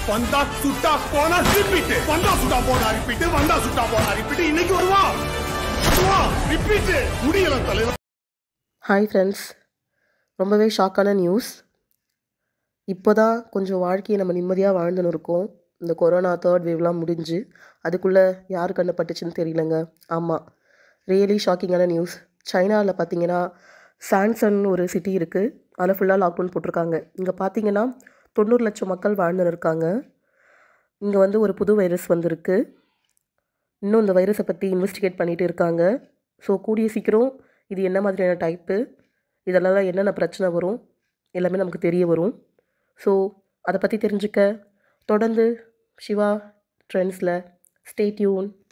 வந்தா சுட்டா போனா ரிப்பீட் வந்தா சுட்டா போனா ரிப்பீட் வந்தா சுட்டா போனா ரிப்பீட் இன்னைக்கு வருவான் ரிப்பீட் முடியல தலைவர் ஹாய் ஃப்ரெண்ட்ஸ் ரொம்பவே ஷாக்கான நியூஸ் இப்போ தான் கொஞ்சம் வாழ்க்கையை நம்ம நிம்மதியாக வாழ்ந்துன்னு இருக்கோம் இந்த கொரோனா தேர்ட் வேவ்லாம் முடிஞ்சு அதுக்குள்ளே யார் கண்ணு பட்டுச்சுன்னு தெரியலங்க ஆமாம் ரியலி ஷாக்கிங்கான நியூஸ் சைனாவில் பார்த்தீங்கன்னா சான்சன் ஒரு சிட்டி இருக்குது அதில் ஃபுல்லாக லாக்டவுன் போட்டிருக்காங்க இங்கே பார்த்தீங்கன்னா தொண்ணூறு லட்சம் மக்கள் வாழ்ந்துன்னு இருக்காங்க இங்கே வந்து ஒரு புது வைரஸ் வந்திருக்கு இன்னும் இந்த வைரஸை பற்றி இன்வெஸ்டிகேட் பண்ணிகிட்டு இருக்காங்க ஸோ கூடிய சீக்கிரம் இது என்ன மாதிரியான டைப்பு இதெல்லாம் என்னென்ன பிரச்சனை வரும் எல்லாமே நமக்கு தெரிய வரும் ஸோ அதை பற்றி தெரிஞ்சுக்க தொடர்ந்து சிவா ட்ரெண்ட்ஸில் ஸ்டே டியூன்